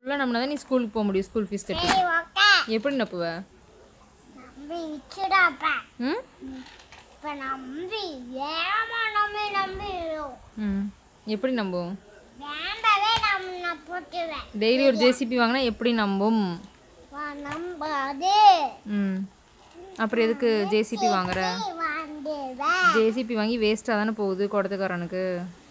இவ்வளோ நம்மனா தான் நீ ஸ்கூலுக்கு போக முடியும் ஸ்கூல் ஃபீஸ் கட்டி சரி ஓகே எப்படி நப்புவ நம்பி விச்சுடாப்பா ம் இப்போ நம்பி ஏமா நம்பி நம்பி ம் எப்படி நம்பும் வேண்டவே நம்ம நான் போட்டுருவேன் டெய்லி ஒரு ஜேசிபி வாங்கினா எப்படி நம்பும் வா நம்பாது ம் அப்புறம் எதுக்கு ஜேசிபி வாங்குற வாண்டுவேன் ஜேசிபி வாங்கி வேஸ்ட்டாக தானே போகுது குடத்துக்காரனுக்கு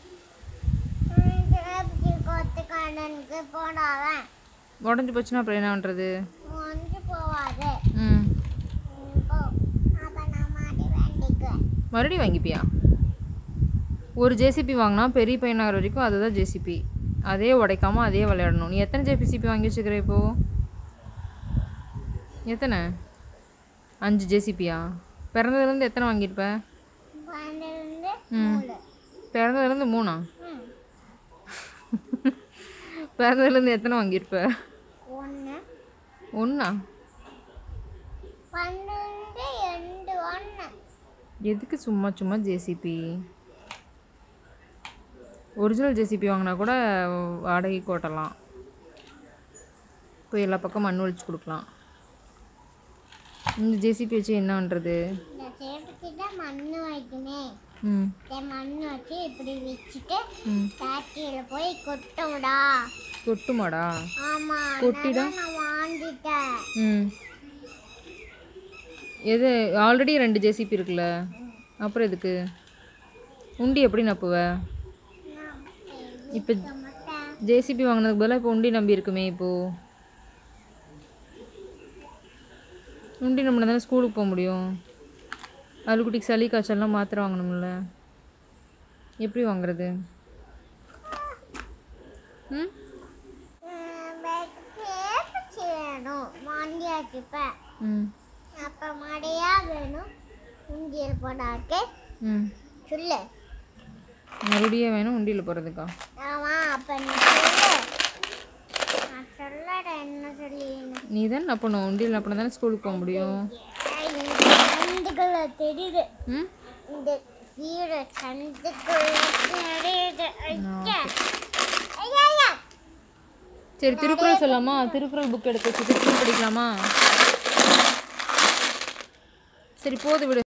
கொத்துக்காரனுக்கு போனாவன் உடஞ்சி போச்சுன்னா அப்புறம் என்ன பண்ணுறது வந்து போவாது ம் போ அப்போ நான் மாடி வேண்டிக்குவேன் மறுபடியும் வாங்கிப்பியா ஒரு ஜேசிபி வாங்கினா பெரிய பையனாகிற வரைக்கும் அதுதான் ஜேசிபி அதே உடைக்காம அதே விளையாடணும் நீ எத்தனை ஜேசிபி வாங்கி வச்சுக்கிற இப்போ எத்தனை அஞ்சு ஜேசிபியா பிறந்ததுலேருந்து எத்தனை வாங்கியிருப்ப பன்னெண்டு ம் மூணு பிறந்ததுலேருந்து மூணா ம் பிறந்ததுலேருந்து எத்தனை வாங்கியிருப்ப ஒன்று ஒன்றா பன்னெண்டு ரெண்டு ஒன்று எதுக்கு சும்மா சும்மா ஜேசிபி ஒரிஜினல் ஜேசிபி வாங்கினா கூட வாடகைக்கு ஓட்டலாம் போய் எல்லா பக்கம் மண் ஒழிச்சு கொடுக்கலாம் இந்த ஜேசிபி வச்சு என்ன பண்ணுறது இந்த சேப்புக்கிட்ட மண் வைக்கணும் ம் இந்த மண் வச்சு இப்படி வச்சுட்டு ம் ஃபேக்ட்ரியில் போய் கொட்டோடா கொட்டுமாடா ஆமாம் கொட்டிடா? நான் வாங்கிட்டேன் ம் எது ஆல்ரெடி ரெண்டு ஜேசிபி இருக்குல்ல அப்புறம் எதுக்கு உண்டி எப்படி நப்புவ நான் இப்போ மாட்டேன் ஜேசிபி வாங்கினதுக்கு பதிலாக இப்போ உண்டி நம்பி இருக்குமே இப்போது உண்டி நம்பினா தானே ஸ்கூலுக்கு போக முடியும் அழுக்குட்டிக்கு சளி காய்ச்சல்லாம் மாத்திரை வாங்கணும்ல எப்படி வாங்குறது ம் சேப்பு செய்யணும் வாங்கியாச்சு இப்போ ம் அப்போ மடையா வேணும் உண்டியல் போடாக்கு ம் சொல்லு மறுபடியும் வேணும் உண்டியில் போகிறதுக்கா ஆமா அப்போ நீ சொல்லு நான் சொல்லட என்ன சொல்லி நீ தான் நப்பணும் உண்டியில் நப்பினா தானே ஸ்கூலுக்கு போக முடியும் சந்துக்குள்ள தெரியுது ம் இந்த வீடு சந்துக்குள்ள தெரியுது ஐயா ஐயா ஐயா சரி திருக்குறள் சொல்லாமா திருக்குறள் புக் எடுத்து வச்சு திருக்குறள் படிக்கலாமா சரி போது விடு